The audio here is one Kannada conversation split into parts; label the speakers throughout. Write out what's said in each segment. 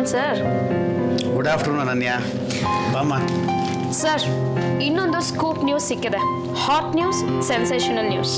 Speaker 1: ಆಫ್ಟರ್ನೂನ್ ಸರ್
Speaker 2: ಗುಡ್ ಆಫ್ಟರ್ನೂನ್ ಅನನ್ಯ ಬಾಮ್ಮ
Speaker 1: ಸರ್ ಇನ್ನೊಂದು ಸ್ಕೂಪ್ ನ್ಯೂಸ್ ಸಿಕ್ಕಿದೆ ಹಾಟ್ ನ್ಯೂಸ್ ಸೆನ್ಸೇಷನಲ್ ನ್ಯೂಸ್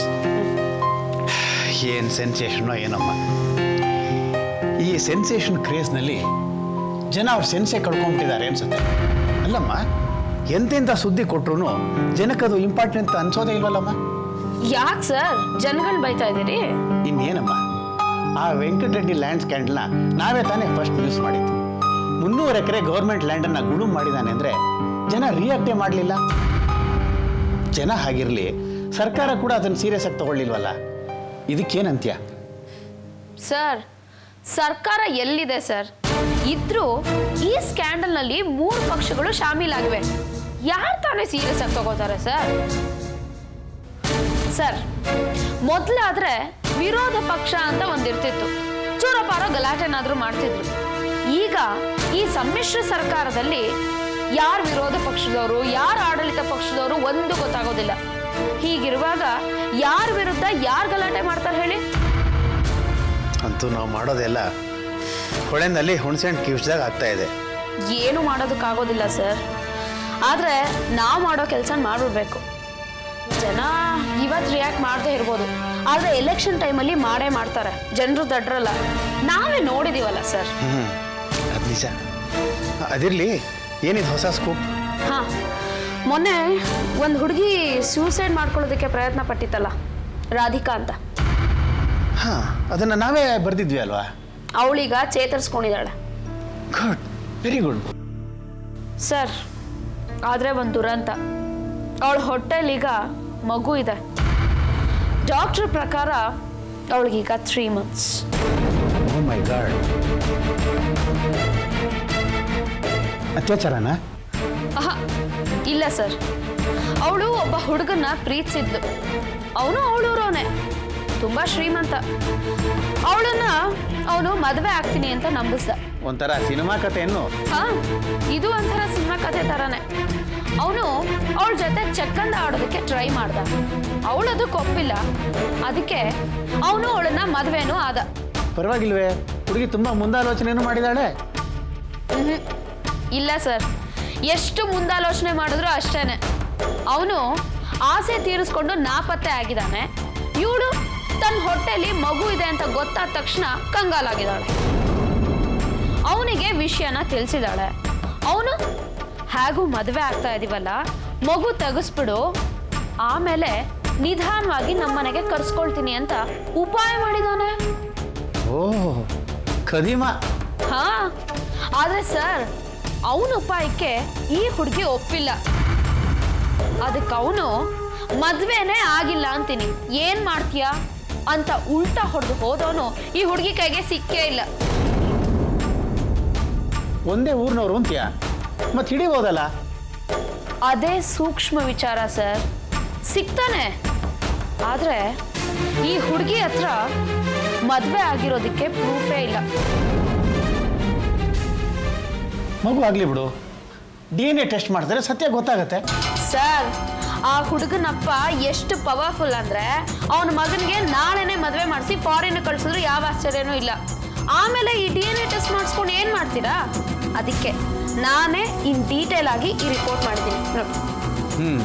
Speaker 2: ಏನು ಸೆನ್ಸೇಷನೋ ಏನಮ್ಮ ಈ ಸೆನ್ಸೇಷನ್ ಕ್ರೇಜ್ನಲ್ಲಿ ಜನ ಅವ್ರ ಸೆನ್ಸೇ ಕಳ್ಕೊಂಬಿಟ್ಟಿದ್ದಾರೆ ಅನ್ಸುತ್ತೆ ಅಲ್ಲಮ್ಮ ಎಂತೆಂಥ ಸುದ್ದಿ ಕೊಟ್ರು ಜನಕ್ಕದು ಇಂಪಾರ್ಟೆಂಟ್ ಅಂತ ಅನ್ಸೋದೇ ಇಲ್ವಲ್ಲಮ್ಮ
Speaker 1: ಯಾಕೆ ಸರ್ ಜನಗಳು ಬೈತಾ ಇದ್ದೀರಿ
Speaker 2: ಇನ್ನೇನಮ್ಮ ಆ ವೆಂಕಟರೆಡ್ಡಿ ಲ್ಯಾಂಡ್ ಸ್ಕ್ಯಾಂಡಲ್ನ ನಾವೇ ತಾನೇ ಫಸ್ಟ್ ನ್ಯೂಸ್ ಮಾಡಿದ್ದು ಮುನ್ನೂರು ಎಕರೆ ಗೌರ್ಮೆಂಟ್ ಲ್ಯಾಂಡನ್ನು ಗುಳು ಮಾಡಿದ್ದಾನೆ ಅಂದರೆ ಜನ ರಿಯಾಕ್ಟೇ ಮಾಡಲಿಲ್ಲ ಜನ ಹಾಗಿರಲಿ ಸರ್ಕಾರ ಕೂಡ ಅದನ್ನು ಸೀರಿಯಸ್ ಆಗಿ ತಗೊಳ್ಳಿಲ್ವಲ್ಲ ಇದಕ್ಕೇನಂತ್ಯ
Speaker 1: ಸರ್ ಸರ್ಕಾರ ಎಲ್ಲಿದೆ ಸರ್ ಇದ್ರೂ ಈ ಸ್ಕ್ಯಾಂಡಲ್ನಲ್ಲಿ ಮೂರು ಪಕ್ಷಗಳು ಶಾಮೀಲಾಗಿವೆ ಯಾರು ತಾನೇ ಸೀರಿಯಸ್ ಆಗಿ ತಗೋತಾರೆ ಸರ್ ಸರ್ ಮೊದಲಾದ್ರೆ ವಿರೋಧ ಪಕ್ಷ ಅಂತ ಒಂದಿರ್ತಿತ್ತು ಚೂರಪಾರ ಗಲಾಟೆನಾದ್ರೂ ಮಾಡ್ತಿದ್ರು ಈಗ ಈ ಸಮ್ಮಿಶ್ರ ಸರ್ಕಾರದಲ್ಲಿ ಯಾರು ವಿರೋಧ ಪಕ್ಷದವರು ಯಾರು ಆಡಳಿತ ಪಕ್ಷದವರು ಒಂದು ಗೊತ್ತಾಗೋದಿಲ್ಲ ಹೀಗಿರುವಾಗ ಯಾರ ವಿರುದ್ಧ ಯಾರು ಗಲಾಟೆ ಮಾಡ್ತಾರೆ ಹೇಳಿ
Speaker 2: ಅಂತೂ ನಾವು ಮಾಡೋದೆಲ್ಲ ಹೊಳೆನಲ್ಲಿ ಹುಣಸೆಹಣ್ಣು ಕಿವಿಸ್ದಾಗ ಆಗ್ತಾ ಇದೆ
Speaker 1: ಏನು ಮಾಡೋದಕ್ಕಾಗೋದಿಲ್ಲ ಸರ್ ಆದರೆ ನಾವು ಮಾಡೋ ಕೆಲಸ ಮಾಡಿಬಿಡ್ಬೇಕು ಜನ ಇವತ್ತು ರಿಯಾಕ್ಟ್ ಮಾಡದೇ ಇರ್ಬೋದು ಆದರೆ ಎಲೆಕ್ಷನ್ ಟೈಮಲ್ಲಿ ಮಾಡೇ ಮಾಡ್ತಾರೆ ಜನರು ದಡ್ರಲ್ಲ ನಾವೇ ನೋಡಿದೀವಲ್ಲ ಸರ್
Speaker 2: ಹ್ಞೂ ಅದು ನಿಜ ಅದಿರಲಿ ಏನಿದು ಹೊಸ ಸ್ಕೂಪ್
Speaker 1: ಹಾಂ ಮೊನ್ನೆ ಒಂದು ಹುಡುಗಿ ಸೂಸೈಡ್ ಮಾಡ್ಕೊಳ್ಳೋದಕ್ಕೆ ಪ್ರಯತ್ನ ಪಟ್ಟಿತ್ತಲ್ಲ ರಾಧಿಕಾ ಅಂತ
Speaker 2: ಹಾಂ ಅದನ್ನು ನಾವೇ ಬರೆದಿದ್ವಿ ಅಲ್ವಾ
Speaker 1: ಅವಳೀಗ ಚೇತರಿಸ್ಕೊಂಡಿದ್ದಾಳೆ
Speaker 2: ಗುಡ್ ವೆರಿ ಗುಡ್
Speaker 1: ಸರ್ ಆದರೆ ಒಂದು ದುರಂತ ಅವಳ ಹೊಟ್ಟೆಲೀಗ ಮಗು ಇದೆ ಡಾಕ್ಟ್ರ್ ಪ್ರಕಾರ ಅವಳಿಗೀಗ three months
Speaker 2: oh my God ಅತ್ಯಾಚಾರನಾ
Speaker 1: ಆಹಾ ಇಲ್ಲ ಸರ್ ಅವಳು ಒಬ್ಬ ಹುಡುಗನ್ನ ಪ್ರೀತಿಸಿದ್ಲು ಅವನು ಅವಳೂರವನೇ ತುಂಬ ಶ್ರೀಮಂತ ಅವಳನ್ನ ಅವನು ಮದುವೆ ಆಗ್ತೀನಿ ಅಂತ ನಂಬಿಸ್ದ
Speaker 2: ಒಂಥರ ಸಿನಿಮಾ ಕಥೆಯನ್ನು
Speaker 1: ಹಾ ಇದು ಒಂಥರ ಸಿನಿಮಾ ಕಥೆ ಥರನೇ ಅವನು ಅವಳ ಜೊತೆ ಚಕ್ಕಂದ ಆಡೋದಕ್ಕೆ ಟ್ರೈ ಮಾಡ್ದ ಅವಳು ಅದಕ್ಕೆ ಒಪ್ಪಿಲ್ಲ ಅದಕ್ಕೆ ಅವನು ಅವಳನ್ನ ಮದುವೆನೂ ಆದ
Speaker 2: ಪರವಾಗಿಲ್ವೇ ಹುಡುಗಿ ತುಂಬ ಮುಂದಾಲೋಚನೆಯನ್ನು ಮಾಡಿದಾಳೆ
Speaker 1: ಮ್ಹೂ. ಇಲ್ಲ ಸರ್ ಎಷ್ಟು ಮುಂದಾಲೋಚನೆ ಮಾಡಿದ್ರು ಅಷ್ಟೇನೆ ಅವನು ಆಸೆ ತೀರಿಸ್ಕೊಂಡು ನಾಪತ್ತೆ ಆಗಿದ್ದಾನೆ ಇವಳು ತನ್ನ ಹೊಟ್ಟೆಲಿ ಮಗು ಇದೆ ಅಂತ ಗೊತ್ತಾದ ತಕ್ಷಣ ಕಂಗಾಲಾಗಿದ್ದಾಳೆ ಅವನಿಗೆ ವಿಷಯನ ತಿಳಿಸಿದಾಳೆ ಅವನು ಹೇಗೂ ಮದುವೆ ಆಗ್ತಾ ಇದೀವಲ್ಲ ಮಗು ತೆಗೆಸ್ಬಿಡು ಆಮೇಲೆ ನಿಧಾನವಾಗಿ ನಮ್ಮನೆಗೆ ಕರ್ಸ್ಕೊಳ್ತೀನಿ ಅಂತ ಉಪಾಯ ಮಾಡಿದಾನೆ
Speaker 2: ಓ ಖದೀಮ
Speaker 1: ಹಾ ಆದ್ರೆ ಸರ್ ಅವನ ಉಪಾಯಕ್ಕೆ ಈ ಹುಡುಗಿ ಒಪ್ಪಿಲ್ಲ ಅದಕ್ಕೆ ಅವನು ಮದ್ವೆನೇ ಆಗಿಲ್ಲ ಅಂತೀನಿ ಏನ್ ಮಾಡ್ತೀಯಾ ಅಂತ ಉಲ್ಟಾ ಹೊಡೆದು ಹೋದವನು ಈ ಹುಡುಗಿ ಕೈಗೆ ಸಿಕ್ಕೇ ಇಲ್ಲ
Speaker 2: ಒಂದೇ ಊರಿನವ್ರು ಅಂತ್ಯ ಮತ್ತೆ ಹಿಡಿಬೋದಲ್ಲ
Speaker 1: ಅದೇ ಸೂಕ್ಷ್ಮ ವಿಚಾರ ಸರ್ ಸಿಗ್ತಾನೆ ಆದ್ರೆ ಈ ಹುಡುಗಿ ಹತ್ರ ಮದ್ವೆ ಆಗಿರೋದಕ್ಕೆ ಪ್ರೂಫೇ ಇಲ್ಲ
Speaker 2: ಮಗು ಆಗಲಿ ಬಿಡು ಡಿ ಎನ್ ಎ ಟೆಸ್ಟ್ ಮಾಡಿದ್ರೆ ಸತ್ಯ ಗೊತ್ತಾಗತ್ತೆ
Speaker 1: ಸರ್ ಆ ಹುಡುಗನಪ್ಪ ಎಷ್ಟು ಪವರ್ಫುಲ್ ಅಂದ್ರೆ ಅವನ ಮಗನಿಗೆ ನಾಳೆನೆ ಮದುವೆ ಮಾಡಿಸಿ ಫಾರಿನ್ ಕಳ್ಸಿದ್ರು ಯಾವ ಆಶ್ಚರ್ಯನೂ ಇಲ್ಲ ಆಮೇಲೆ ಈ ಡಿ ಎನ್ ಎ ಟೆಸ್ಟ್ ಮಾಡಿಸ್ಕೊಂಡು ಏನು ಮಾಡ್ತೀರಾ ಅದಕ್ಕೆ ನಾನೇ ಇನ್ ಡೀಟೇಲ್ ಆಗಿ ಈ ರಿಪೋರ್ಟ್ ಮಾಡಿದ್ದೀನಿ ನೋಡಿ
Speaker 2: ಹ್ಞೂ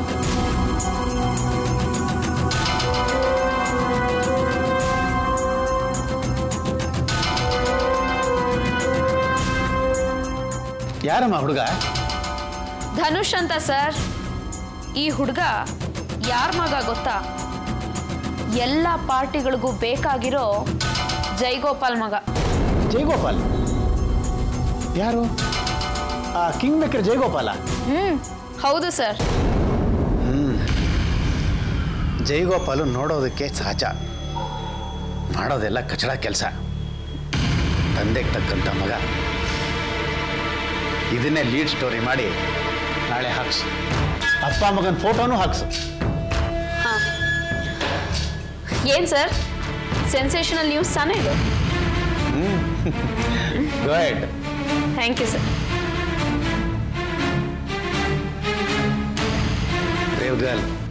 Speaker 2: ಯಾರಮ್ಮ ಹುಡುಗ
Speaker 1: ಧನುಷ್ ಅಂತ ಸರ್ ಈ ಹುಡುಗ ಯಾರ ಮಗ ಗೊತ್ತಾ ಎಲ್ಲ ಪಾರ್ಟಿಗಳಿಗೂ ಬೇಕಾಗಿರೋ ಜೈಗೋಪಾಲ್ ಮಗ
Speaker 2: ಜಯಗೋಪಾಲ್ ಯಾರು ಆ ಕಿಂಗ್ ಮೇಕರ್ ಜಯಗೋಪಾಲ
Speaker 1: ಹ್ಮ್ ಹೌದು ಸರ್
Speaker 2: ಜಯಗೋಪಾಲು ನೋಡೋದಕ್ಕೆ ಸಹಜ ಮಾಡೋದೆಲ್ಲ ಕಚಡ ಕೆಲಸ ತಂದೆಗೆ ತಕ್ಕಂಥ ಮಗ ಇದನ್ನೇ ಲೀಡ್ ಸ್ಟೋರಿ ಮಾಡಿ ನಾಳೆ ಹಾಕ್ಸು ಅಪ್ಪ ಮಗನ ಫೋಟೋನು ಹಾಕ್ಸು
Speaker 1: ಹಾ ಏನ್ ಸರ್ ಸೆನ್ಸೇಷನಲ್ ನ್ಯೂಸ್ ತಾನೇ ಇದು
Speaker 2: good
Speaker 1: thank you sir
Speaker 2: brave girl